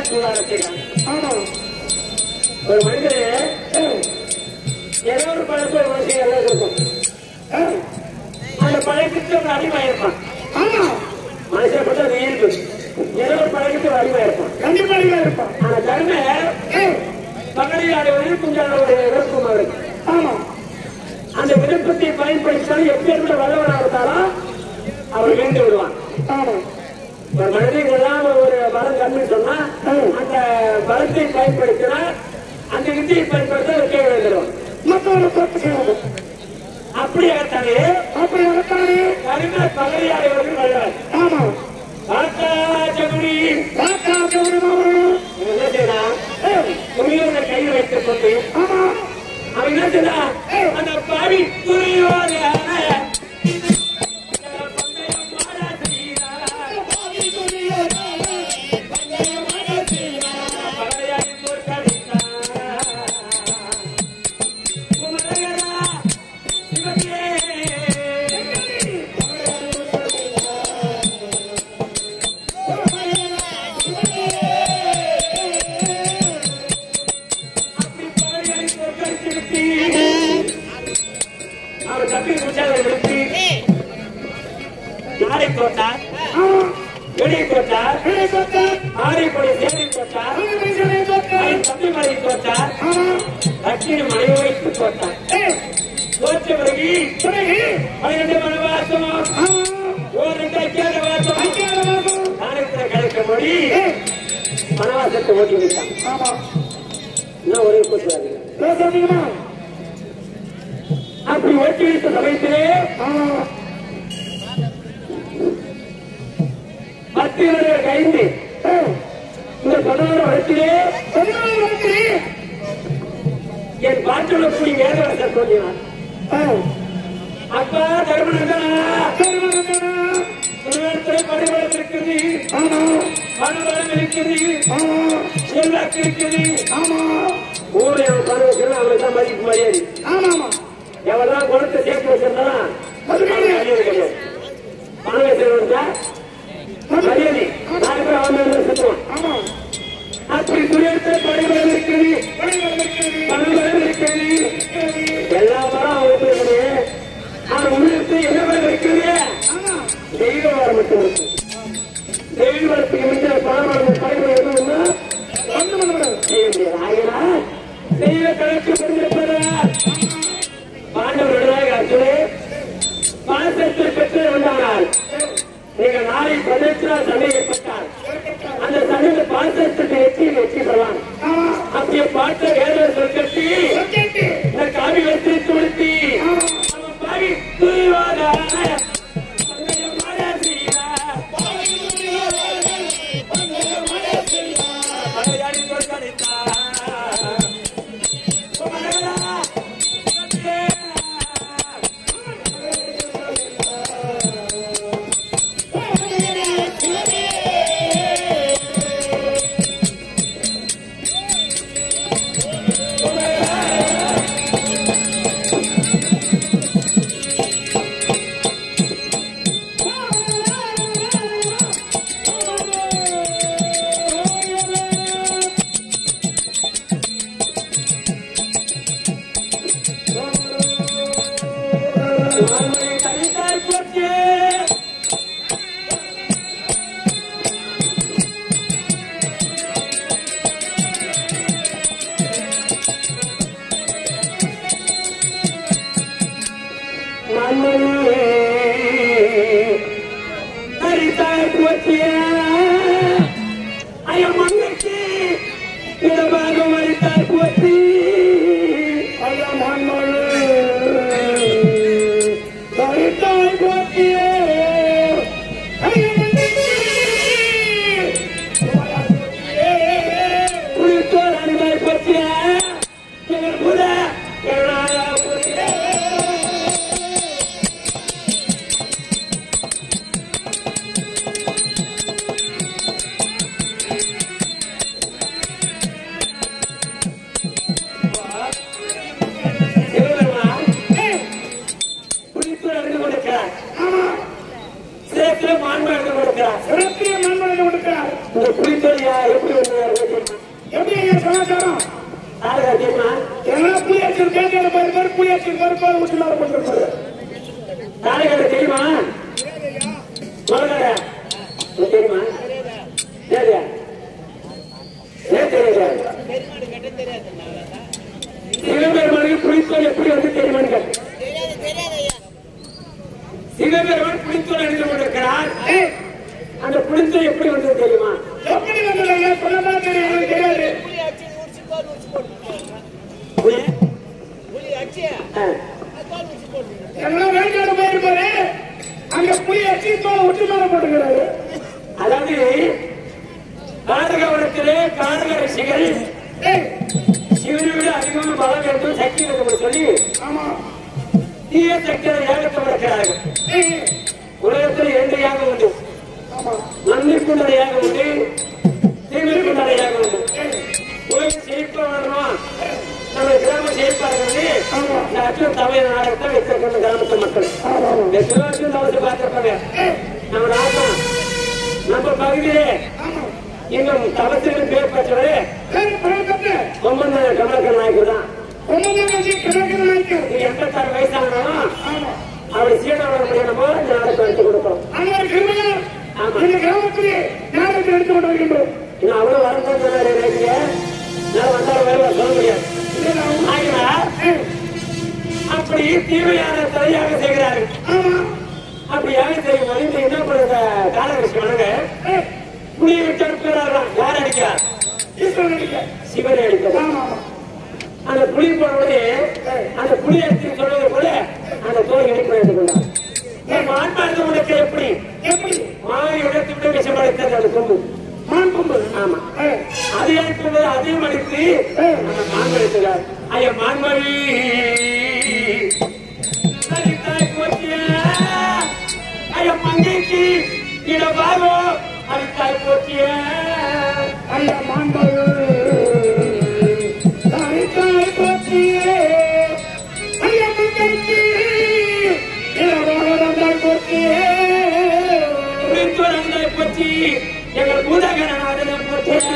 சூதாட செய்யறாங்க ஆமா ஒரு மனிதர் ஏதோ ஒரு பழக்கம் ஒரு மனுஷன் எல்லாம் இருக்கும் அந்த பழக்கத்துக்கு ஒரு அடிமை இருப்பான் ஆமா மனுஷனை பத்தி அது இயல்பு ஏதோ ஒரு பழக்கத்துக்கு ஒரு அடிமை இருப்பான் கண்டிப்பா இங்க இருப்பான் ஆனா தர்ம பகலில் ஆடுவதில் கொஞ்சம் ஒரு விருப்பம் அவருக்கு ஆமா அந்த விருப்பத்தை பயன்படுத்தினாலும் எப்பேற்பட்ட வல்லவனாக இருந்தாலும் அவர் வீழ்ந்து விடுவான் ஆமா ஒரு மனிதன் எல்லாம் ஒரு பலம் கம்மி சொன்னா அந்த பலத்தை பயன்படுத்தினா அந்த வித்தியை பயன்படுத்த அவர் கீழே விழுந்துடும் மத்தவரை போட்டு செய்வது அப்படியாகத்தானே அப்படி நடத்தானே கருண பகலியாடுவர்கள் வல்லவர் ஆமா பார்த்தா ஜகுடி பாக்கா கௌரவம் என்ன செய்யலாம் துணியோட கையில் வைத்துக் கொண்டு ஆமா அவன் என்ன செய்யலாம் அந்த பாவி துணியோட அவர் தப்பி முடிச்சாங்க நிறுத்தி யாரை போட்டார் ஆமா வெடி போட்டார் இதை போட்டு ஆரைப்படி சேரி போட்டார் அங்க மனுஷனை போட்டு அவன் தப்பி மலை போட்டார் ஆமா லட்சுமி மலை வைத்து போட்டார் ஏய் தோற்ற பிறகு பிறகு பன்னிரண்டு மனவாசம் ஆமா ஓரெண்டு அஜாத வாசம் ஐக்கியவாதம் நாணயத்துல கிடைக்கும்படி ஏய் வனவாசத்தை ஓட்டி விட்டான் ஆமா இன்னும் ஒரே கூட்டுவாங்க பேசாதீங்கம்மா அப்படி ஓட்டி வைத்த சமயத்திலே ஆமா பத்து வருட கைந்து ஏய் இந்த பதினோரு வருடத்திலே பதினாலு வந்து என் பாட்டுள்ள கூடி வேதவரசர் தோன்றினார் ஏய் அப்பா தர்மநந்தனா சர்வநந்தனா திருவனந்தபுரம் படைபலம் இருக்குது ஆமா பணபலம் இருக்குது ஆமா செல்வாக்கு இருக்குது ஆமா ஊரை அவன் பணம் வச்சிருந்தா அவனுக்கு தான் மதிப்பு மரியாதை ஆமா ஆமா எவெல்லாம் குணத்தை சேர்த்து வச்சிருந்தானா அது மரியாதை கிடையாது பணம் வச்சிருந்தா மரியாதை நாலு பேர் அவன் மேல சுற்றுவான் ஆமா அப்படி துரியத்தில் படைபலம் இருக்குது பணபலம் இருக்குது எல்லா மரம் அவனுக்கு இருக்குது ஆனா உள்ளிருந்து என்ன பலம் இருக்குது ஆமா தெய்வ வரம் மட்டும் இருக்கு தெய்வ வரத்துக்கு மிஞ்ச பணபலம் படைபலம் எதுவும்னா ஒண்ணு பண்ண முடியாது செய்ய முடியாது ஆகினா தெய்வ கணக்கு புரிந்திருப்பதால் பாண்டவர்களுடைய அர்ஜுனே பாசத்தில் பெற்று வந்தானால் நீங்கள் நாளை பதினெட்டாம் சந்தேகப்பட்டால் அந்த சமயத்தை பாசத்துக்கு வெற்றி வெற்றி பெறலாம் ஆமா அப்படியே பாட்ட வேத சொல்லி கேட்டு இந்த காவி வெற்றி துடுத்தி அவன் பாவி துணிவாதான சமாச்சாரம் தாலுகா தெரியுமா எல்லாம் புளியாச்சல் கேட்கிற பாரு பாரு புளியாச்சல் பாரு பாரு ஊற்றி மேல போட்டுருப்பாரு தாலுகா தெரியுமா மலகார உனக்கு தெரியுமா சரியா ஏன் தெரியாது சிவபெருமானுக்கு புளித்தோல் எப்படி வந்து தெரியுமான்னு கேட்டேன் சிவபெருமான் புளித்தோல் எழுதி கொண்டிருக்கிறார் ஏய், அந்த புளித்தோல் எப்படி வந்தது தெரியுமா எப்படி வந்தது சொல்லதான் தெரியும் எனக்கு தெரியாது புளி ஆ. எல்லாம் வேலைக்கார போயிருப்பாரு அங்க புளியாச்சி தோலை ஊற்றி மேல போட்டுக்கிறாரு அதாவது காரகவனத்திலே காரக ரிஷிகள் ஏய், சிவனை விட அதிகமாக பலம் வேண்டும் சக்தி வேண்டும் சொல்லி ஆமா தீய சக்தியை யாகத்தை வளர்க்கிறார்கள் ஏய், உலகத்தில் இரண்டு யாகம் உண்டு ஆமா நன்மைக்குண்டான யாகம் உண்டு தீமைக்குண்டான யாகம் உண்டு ஏய், உலகம் செழிப்பா வரணும் நம்ம கிராம செழிப்பா இருக்கணும் ஆமா. இந்த அச்சம் தமிழ் நாடகத்தை வச்சிருக்கணும் கிராமத்து மக்கள் ஆமா ஆமா இந்த திருவாரூர் தவசை பார்த்திருப்பாங்க ஏய், நம்ம நாட்டம் நம்ம பகுதியிலே ஆமா இன்னும் தவசில் பேர் பெற்றவரே சரி பழக்கத்தை கொம்பன் கமலக்கர் நாயக்கர் தான் ஒன்பதாம் வயசு கிழக்கு நினைக்கிறது இது எண்பத்தாறு வயசானாலும் ஆமா அவர் சீனாவோட முடியணுமோ இந்த நாடகம் எடுத்து கொடுக்கும் அனைவர் கிருமையால் ஆமா. இந்த கிராமத்திலே நாடகத்தை எடுத்துக் கொண்டு வருகின்றோம் இன்னும் அவ்வளவு வரணும் சொன்னாரு நினைக்கிறீங்க நான் வந்தாலும் வருவா சொல்ல முடியாது ஆகினார் ஏய், அப்படி தீமையான தலையாக செய்கிறார்கள் ஆமா அப்படி யாரும் செய்யும் போது இந்த என்ன பண்ணுற காலகட்சி வணங்க ஏய், புளியை விட்டு அனுப்புகிறாராம் யார் அடிக்கிறார் ஈஸ்வரன் அடிக்க. சிவனை அடிக்கிறார் ஆமா ஆமா அந்த புலி போனவுடனே அந்த புலி அடிச்சு சொன்னது போல அந்த தோல் இணைப்பு எடுத்துக்கொண்டார் நம்ம ஆன்மார்ந்த உனக்கு எப்படி எப்படி மாறி உடைத்து விட்டு விஷம் அடைத்தது அந்த கொம்பு மான் கொம்பு ஆமா ஏய், அது அடிக்கும்போது அதையும் அடித்து அந்த மான் அடித்தார் ஐயா மான்மொழி அடித்தாய் போச்சியா ஐயா மங்கைக்கு இடபாகோ அடித்தாய் போச்சியா ஐயா மாண்பது தாய்த்தாய் போற்றியே ஐயா மங்கைக்கு இரவாரந்தாய் போற்றியே புரிந்துணர்ந்தாய் போச்சி எங்கள் பூதகரநாதனை போச்சியா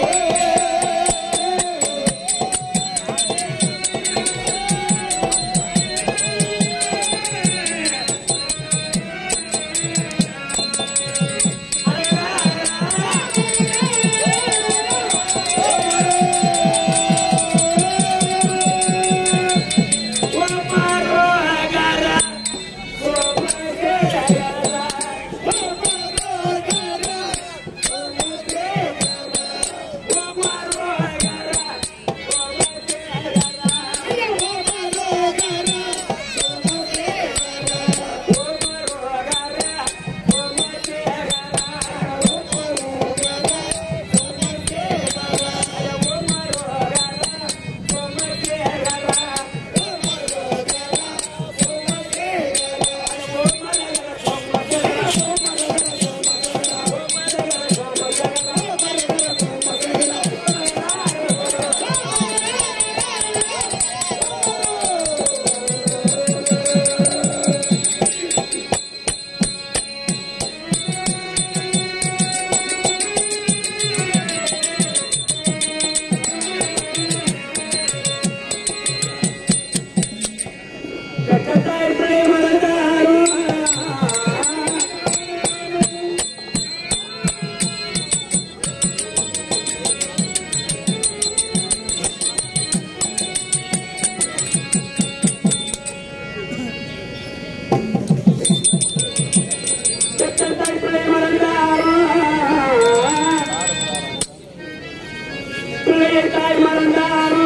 பிள்ளையை தாய் மறந்தாரோ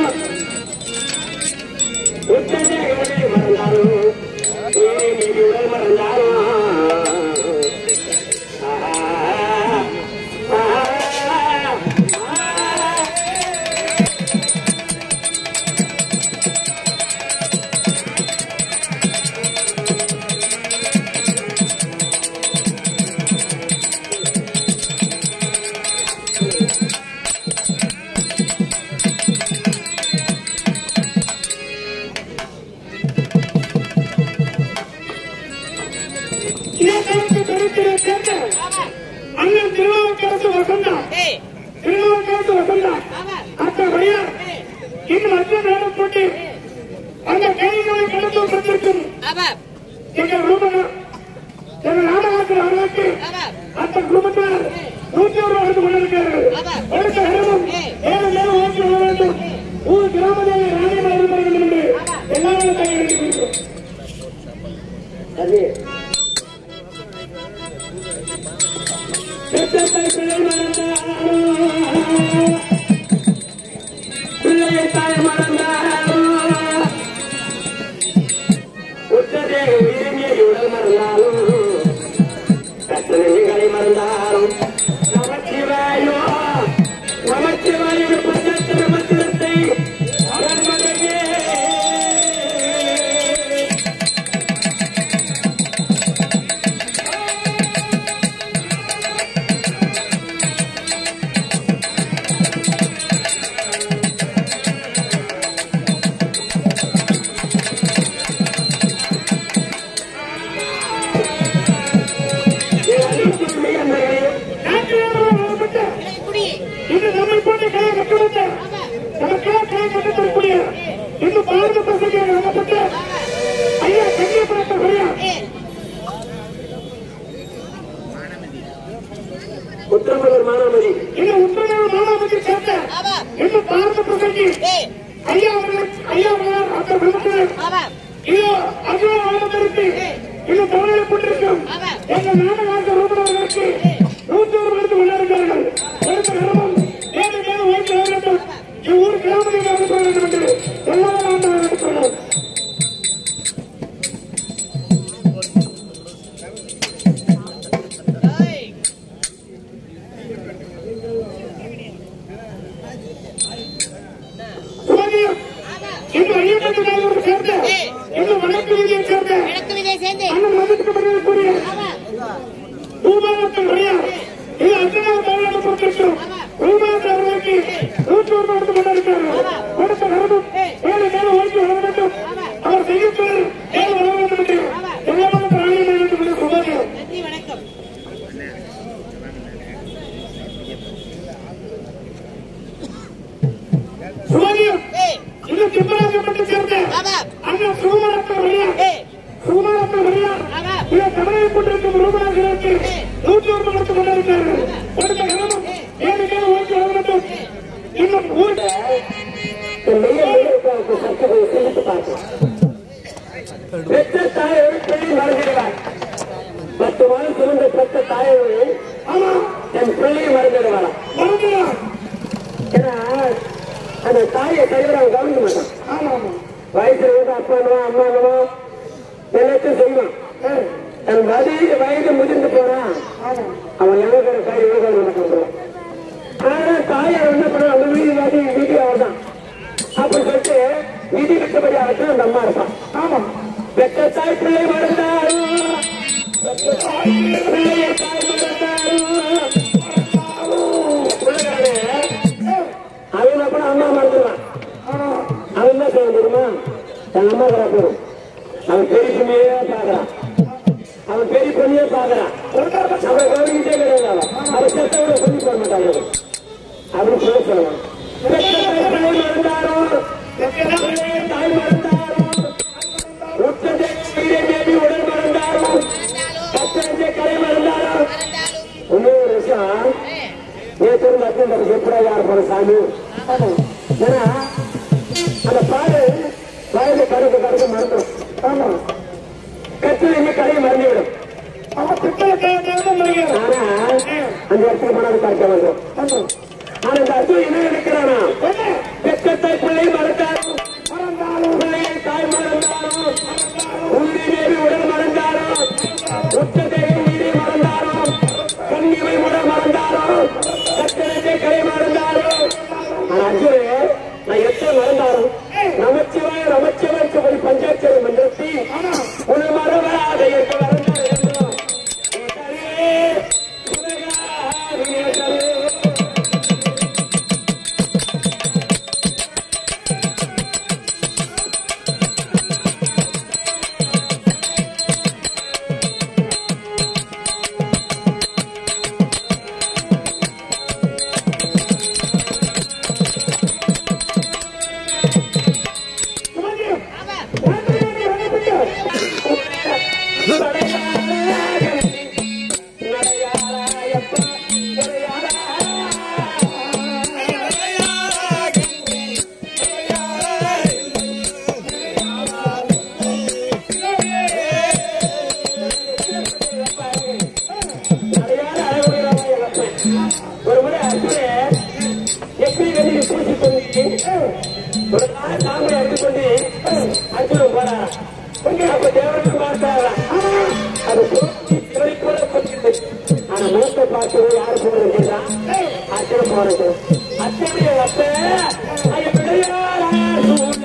உச்சந்தேகனை மறந்தாரோ ஏனி உடல் மறந்தாரோ ஆஹா, ஆஹா, ஆஹா. இலக்கணத்து கருத்திலே சேர்ந்த அண்ணன் திருவாவுக்கரசு வசந்தா திருவாவுக்கரசு வசந்தா வந்தான் அடுத்தபடியா இன்னும் அர்ஜுன் நேரம் போட்டு அந்த கைகளை கடந்து சென்றிருக்கும் எங்கள் ரூபனா எங்கள் நாடகத்தில் அவர்களுக்கு அந்த குடும்பத்தினர் நூற்றி ஒரு வாழ்ந்து கொண்டிருக்கிறார்கள் அடுத்த இடமும் ஏழு நேரம் ஓட்டி வர வேண்டும் ஊர் கிராமத்தில் ராணியமாக இருக்க வேண்டும் என்று எல்லாரும் கையெழுத்து அது பெற்றத்தை பிள்ளை மறந்தாரோ பிள்ளையை தாய் மறந்தாரோ உற்றதே உயிரினிய உடல் மறந்தாலும் கற்றனைகளை மறந்தாலும் நமச்சிவாயோ நமச்சிவாயோ பஞ்சத்திர மந்திரத்தை அரண்மனையே இது நம்மை போன்ற கலை கட்டுவத நமக்கெல்லாம் கலை கட்டு தரக்கூடிய இந்த பாரத பிரசங்கியாக நம்மப்பட்ட ஐயா கண்ணியப்பட்ட ஐயா உத்தரமலர் மானாமதி இந்த உத்தரவாத மாணவர்கள் சேர்ந்த இந்த பாரத பிரசங்கி ஐயா அவர்கள் ஐயா அவர்கள் அந்த பிரமுகர் இதோ அஜோ ஆனந்தருக்கு இந்த தமிழை கொண்டிருக்கும் எங்கள் நாடக ரூபனவர்களுக்கு நூற்றி ஒரு மணிக்கு கொண்டாடுகிறார்கள் அடுத்த கிராமம் ஏழு ஏழு வயசு வேண்டும் இவ்வூர் கிராமத்தில் நடத்த வேண்டும் என்று எல்லாரும் ஆண்டு நடத்துகிறோம் சுவாமியம் இந்த ஐயப்பட்டு நாயகருக்கு சேர்ந்த இந்த வடக்கு வீதியை சேர்ந்த அண்ணன் மதத்துக்கு மரியாதைக்குரிய பூபாலத்தின் ஐயா இது அர்ச்சனாவை தமிழ்நாடு பொறுத்திருக்கும் பூபாலத்தில் அவர்களுக்கு நூற்றி ஒரு நடந்து கொண்டிருக்கிறார்கள் அடுத்த கருதும் ஏழு மேலும் ஓய்வு வர வேண்டும் அவர் செய்யும் தொழில் ஏழு வர வேண்டும் என்று எல்லாரும் பிராணியம் வேண்டும் என்று சுபாகியம் சுபாகியம் இது சிவராஜப்பட்டு சேர்ந்த அண்ணன் சுகுமாரத்தன் ஐயா சுகுமாரத்தன் ஐயா இதை தமிழை கொண்டிருக்கும் ரூபநாதர்களுக்கு நூற்றி ஒரு நடந்து கொண்டிருக்கிறார்கள் அடுத்த கிராமம் ஏழு மேலும் ஓய்வு வர வேண்டும் இன்னும் ஊர் பெற்ற தாயோடு பிள்ளை மறந்துடுவார் பத்து மாதம் சுமந்த பெற்ற தாயோடு ஆமா என் பிள்ளையை மறந்துடுவாராம் மறந்துடலாம் ஏன்னா அந்த தாயை தவிர அவன் கவனிக்க மாட்டான் ஆமா ஆமா வயசுல வந்து அப்பானுவா அம்மானுவா எல்லாத்தையும் செய்வான் தன் வயது வயது முதிர்ந்து போறான் ஆமா அவன் எவ்வளவு தாய் எவ்வளவு நடக்கிறான் ஆனா தாயை என்ன பண்ண அந்த வீடு வாதி வீடு அவர் தான் அப்படி சொல்லிட்டு விதி விட்டபடி அவருக்கு அந்த அம்மா இருப்பான் ஆமா பெற்ற தாய் பிள்ளை மறந்தாரோ பெற்ற தாய் பிள்ளையை தாய் மறந்தாரோ பிள்ளைகளே, அவன் அப்ப அம்மா மறந்துடுவான் அவன் என்ன செய்ய தெரியுமா தன் அம்மா கடை போடும் அவன் பெரிய பொண்ணையே பாக்குறான் அவன் பெரிய பொண்ணையே பாக்குறான் அவன் கவனிக்கிட்டே கிடையாது அவன் அவன் செத்தவரை சொல்லி போட மாட்டாங்க அப்படின்னு சொல்ல சொல்லலாம் பெற்ற தாய் பிள்ளை மறந்தாரோ பெற்ற பிள்ளையை தாய் மறந்தாரோ உத்தத்தை உயிரை தேடி உடல் மறந்தாரோ பத்திரத்தை கரை மறந்தாரோ இன்னொரு விஷயம் நேற்று இருந்து அர்ஜுன் எப்படா யார் போற சாமி ஏன்னா அந்த பாடு வயது கடுக்க கடுக்க மறந்துடும் ஆமா கற்று இனி கரையை மறந்துவிடும் அவன் பித்தளை தேவை மறிக்கிறான் ஆனா அந்த இடத்துக்கு போனாலும் கரைக்க வந்துடும் ஆனா இந்த அர்ஜுன் என்ன நினைக்கிறானா பெற்றத்தை பிள்ளை மறந்தாரோ மறந்தாலும் பிள்ளையை தாய் மறந்தாரோ உயிரை தேவி உடல் மறந்தாரோ உச்சத்தை உயிரை மறந்தாரோ கண்ணிமை உடல் மறந்தாரோ கட்டணத்தை கரை மறந்தாரோ ஆனா அர்ஜுனே நான் எத்தனை மறந்தாரோ நமச்சிவாய நமச்சிவாய் சொல்லி பஞ்சாட்சரம் மன்றத்தி உன்னை மறவாத இருக்க மறந்தார் என்றோம். உலகே, உலகாவிய தரு. ஒரு நாள் சாமி எடுத்துக்கொண்டு அர்ஜுனன் போறாராம் அப்ப தேவனுக்கு பார்த்தாரா அது சிவனை போல பற்றிட்டு ஆனா முகத்தை பார்த்து யாரு போறது கேட்டா அர்ஜுனன் போறது அத்தனை அப்ப ஐயா பிள்ளையாரா சூழ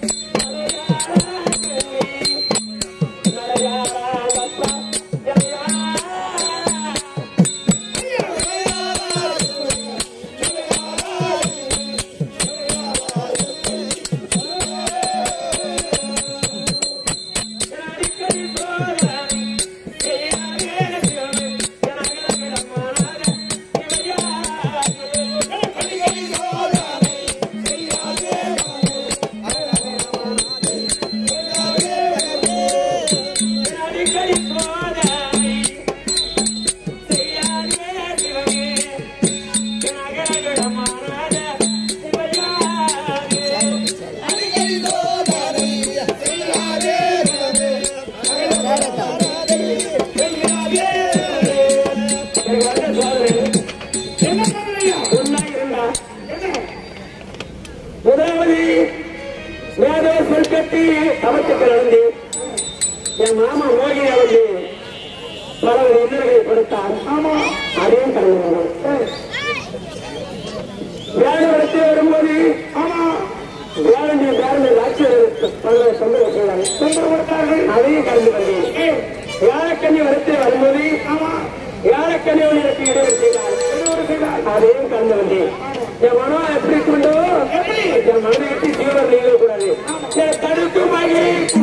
என்ன பண்ணலையா முதலாவது மேதோ சொற்கட்டி அமைச்சர்கள் நடந்து என் மாமா மோகினி வந்து பலவரு இன்னர்களை கொடுத்தார் ஆமா அதையும் கடந்து வியாழத்தில் வரும்போது ஆமா வியாழனின் பேரன் ஆட்சியர்களுக்கு பல்வேறு தொந்தரவு செய்தாங்க தொந்தரவு கொடுத்தார்கள் அதையும் கடந்து வந்தேன் வியாழக்கண்ணி வரத்தில் வரும்போது ஆமா வியாழக்கண்ணி எனக்கு இடைவெளி செய்தார் இடைவெளி செய்தார் அதையும் கடந்து வந்தேன் என் மனம் எப்படி கொண்டோ என் மனதை விட்டு ஜீவன் கூடாது தடுக்கும் வகை